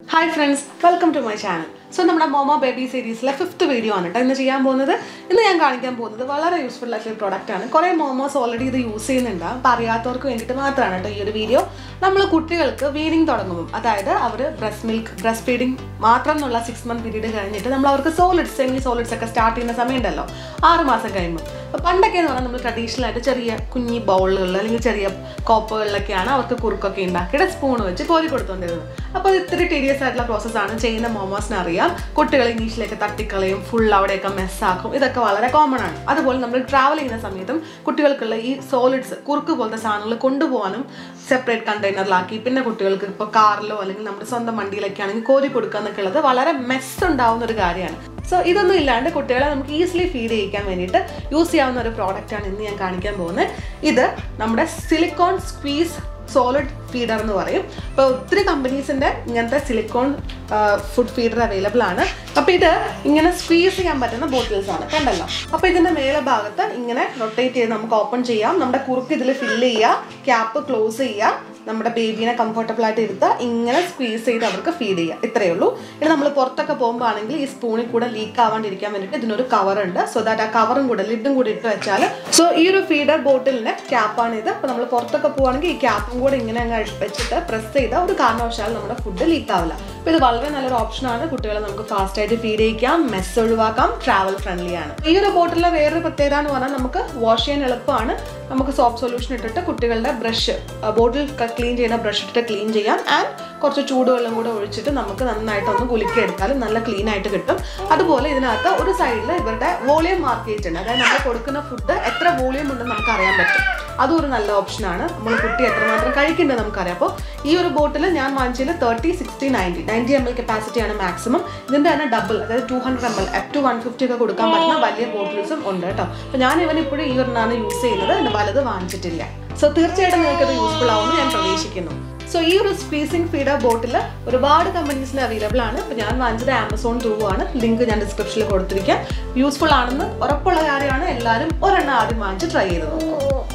hi friends welcome to my channel so നമ്മുടെ momo baby സീരീസിലെ fifth video ആണ് കേട്ടോ ഇന്ന് ചെയ്യാൻ പോകുന്നത് ഇന്ന് ഞാൻ കാണിക്കാൻ പോകുന്നത് വളരെ യൂസ്ഫുൾ ആയിട്ടുള്ള പ്രോഡക്റ്റ് ആണ് കുറേ മോമോസ് ഓൾറെഡി ഇത് യൂസ് ചെയ്യുന്നുണ്ട് അപ്പോൾ അറിയാത്തവർക്ക് വേണ്ടിയിട്ട് മാത്രമാണ് കേട്ടോ ഈ ഒരു വീഡിയോ നമ്മൾ കുട്ടികൾക്ക് വീനിങ് തുടങ്ങുമ്പോൾ അതായത് അവർ ബ്രസ്റ്റ് മിൽക്ക് ബ്രസ്റ്റ് ഫീഡിങ് മാത്രം എന്നുള്ള സിക്സ് മന്ത് പീരീഡ് കഴിഞ്ഞിട്ട് നമ്മൾ അവർക്ക് സോളിഡ്സ് സെമി സോളിഡ്സ് ഒക്കെ സ്റ്റാർട്ട് ചെയ്യുന്ന സമയം ഉണ്ടല്ലോ ആറ് മാസം കഴിയുമ്പോൾ അപ്പോൾ പണ്ടൊക്കെ എന്ന് പറഞ്ഞാൽ നമ്മൾ ട്രഡീഷണൽ ആയിട്ട് ചെറിയ കുഞ്ഞി ബൗളുകളിൽ അല്ലെങ്കിൽ ചെറിയ കോപ്പുകളിലൊക്കെയാണ് അവർക്ക് കുറുക്കൊക്കെ ഉണ്ടാക്കിയിട്ട് സ്പൂൺ വെച്ച് കോരി കൊടുത്തുകൊണ്ടിരുന്നത് അപ്പോൾ ഇത് ഇത്തിരി ടീരിയസ് ആയിട്ടുള്ള പ്രോസസ്സാണ് ചെയ്യുന്ന മോമോസിന് അറിയാം കുട്ടികൾ ഇംഗ്ലീഷിലേക്ക് തട്ടിക്കളയും ഫുൾ അവിടെയൊക്കെ മെസ്സാക്കും ഇതൊക്കെ വളരെ കോമൺ ആണ് അതുപോലെ നമ്മൾ ട്രാവൽ ചെയ്യുന്ന സമയത്തും കുട്ടികൾക്കുള്ള ഈ സോളിഡ്സ് കുറുക്ക് പോലത്തെ സാധനങ്ങൾ കൊണ്ടുപോകാനും സെപ്പറേറ്റ് കണ്ടെയ്നറിലാക്കി പിന്നെ കുട്ടികൾക്ക് ഇപ്പോൾ കാറിലോ അല്ലെങ്കിൽ നമ്മുടെ സ്വന്തം വണ്ടിയിലൊക്കെ ആണെങ്കിൽ കോരി കൊടുക്കുക എന്നൊക്കെ ഉള്ളത് വളരെ മെസ്സ് ഉണ്ടാവുന്ന ഒരു കാര്യമാണ് സോ ഇതൊന്നും ഇല്ലാണ്ട് കുട്ടികളെ നമുക്ക് ഈസിലി ഫീഡ് ചെയ്യിക്കാൻ വേണ്ടിയിട്ട് യൂസ് ചെയ്യാവുന്ന ഒരു പ്രോഡക്റ്റാണ് ഇന്ന് ഞാൻ കാണിക്കാൻ പോകുന്നത് ഇത് നമ്മുടെ സിലിക്കോൺ സ്ക്വീസ് സോളിഡ് ഫീഡർ എന്ന് പറയും അപ്പോൾ ഒത്തിരി കമ്പനീസിൻ്റെ ഇങ്ങനത്തെ സിലിക്കോൺ ഫുഡ് ഫീഡർ അവൈലബിൾ ആണ് അപ്പോൾ ഇത് ഇങ്ങനെ സ്ക്വീസ് ചെയ്യാൻ പറ്റുന്ന ബോട്ടിൽസ് ആണ് കണ്ടല്ലോ അപ്പോൾ ഇതിൻ്റെ മേലെ ഭാഗത്ത് ഇങ്ങനെ റൊട്ടേറ്റ് ചെയ്ത് നമുക്ക് ഓപ്പൺ ചെയ്യാം നമ്മുടെ കുറുക്ക് ഇതിൽ ഫില്ല് ചെയ്യുക ക്യാപ്പ് ക്ലോസ് ചെയ്യുക നമ്മുടെ ബേബീനെ കംഫർട്ടബിൾ ആയിട്ട് ഇരുത്തുക ഇങ്ങനെ സ്ക്വീസ് ചെയ്ത് അവർക്ക് ഫീഡ് ചെയ്യുക ഇത്രയേ ഉള്ളൂ ഇനി നമ്മൾ പുറത്തൊക്കെ പോകുമ്പോൾ ആണെങ്കിൽ ഈ സ്പൂണിൽ കൂടെ ലീക്ക് ആവാണ്ടിരിക്കാൻ വേണ്ടിയിട്ട് ഇതിനൊരു കവർ ഉണ്ട് സോ ദാറ്റ് ആ കവറും കൂടെ ലിഡും കൂടി ഇട്ട് വെച്ചാൽ സോ ഈ ഒരു ഫീഡർ ബോട്ടിലിന്റെ ക്യാപ്പാണ് ഇത് അപ്പോൾ നമ്മൾ പുറത്തൊക്കെ പോവുകയാണെങ്കിൽ ഈ ക്യാപ്പും കൂടെ ഇങ്ങനെ അങ്ങ് വെച്ചിട്ട് പ്രസ് ചെയ്താൽ ഒരു കാരണവശാലും നമ്മുടെ ഫുഡ് ലീക്ക് ആവില്ല അപ്പോൾ ഇത് വളരെ നല്ലൊരു ഓപ്ഷനാണ് കുട്ടികളെ നമുക്ക് ഫാസ്റ്റ് ആയിട്ട് ഫീഡ് ചെയ്യിക്കാം മെസ്സ് ഒഴിവാക്കാം ട്രാവൽ ഫ്രണ്ട്ലി ആണ് ഈ ഒരു ബോട്ടിലെ വേറൊരു പ്രത്യേകത എന്ന് പറഞ്ഞാൽ നമുക്ക് വാഷ് ചെയ്യാൻ എളുപ്പമാണ് നമുക്ക് സോപ്പ് സൊല്യൂഷൻ ഇട്ടിട്ട് കുട്ടികളുടെ ബ്രഷ് ബോട്ടിൽ ക്ലീൻ ചെയ്യുന്ന ബ്രഷ് ഇട്ടിട്ട് ക്ലീൻ ചെയ്യാം ആൻഡ് കുറച്ച് ചൂടുവെള്ളം കൂടെ ഒഴിച്ചിട്ട് നമുക്ക് നന്നായിട്ടൊന്ന് കുലുക്കി എടുത്താലും നല്ല ക്ലീൻ ആയിട്ട് കിട്ടും അതുപോലെ ഇതിനകത്ത് ഒരു സൈഡിൽ ഇവരുടെ വോളിയം മാർക്ക് ചെയ്തിട്ടുണ്ട് അതായത് നമ്മൾ കൊടുക്കുന്ന ഫുഡ് എത്ര വോളിയം ഉണ്ടെന്ന് നമുക്ക് അറിയാൻ പറ്റും അതും ഒരു നല്ല ഓപ്ഷനാണ് നമ്മൾ കുട്ടി എത്രമാത്രം കഴിക്കേണ്ടത് നമുക്കറിയാം അപ്പോൾ ഈ ഒരു ബോട്ടിൽ ഞാൻ വാങ്ങിച്ചതിൽ thirty sixty ninety ninety M L കപ്പാസിറ്റിയാണ് മാക്സിമം ഇതിൻ്റെ തന്നെ ഡബിൾ അതായത് two hundred M L up to one fifty ഒക്കെ കൊടുക്കാൻ പറ്റുന്ന വലിയ ബോട്ടിൽസും ഉണ്ട് കേട്ടോ അപ്പോൾ ഞാൻ ഇവൻ ഇപ്പോഴും ഈ ഒരെണ്ണമാണ് യൂസ് ചെയ്യുന്നത് ഇതിന് വലുത് വാങ്ങിച്ചിട്ടില്ല സോ തീർച്ചയായിട്ടും നിങ്ങൾക്ക് ഇത് യൂസ്ഫുൾ ആവുമെന്ന് ഞാൻ പ്രതീക്ഷിക്കുന്നു സോ ഈ ഒരു സ്പീസിംഗ് ഫീഡർ ബോട്ടിൽ ഒരുപാട് കമ്പനീസിന് അവൈലബിൾ ആണ് അപ്പോൾ ഞാൻ വാങ്ങിച്ചത് ആമസോൺ ത്രൂ ആണ് ലിങ്ക് ഞാൻ ഡിസ്ക്രിപ്ഷനിൽ കൊടുത്തിരിക്കാം യൂസ്ഫുൾ ആണെന്ന് ഉറപ്പുള്ള കാര്യമാണ് എല്ലാവരും ഒരെണ്ണം ആദ്യം വാങ്ങിച്ച് ട്രൈ ചെയ്ത് നോക്കും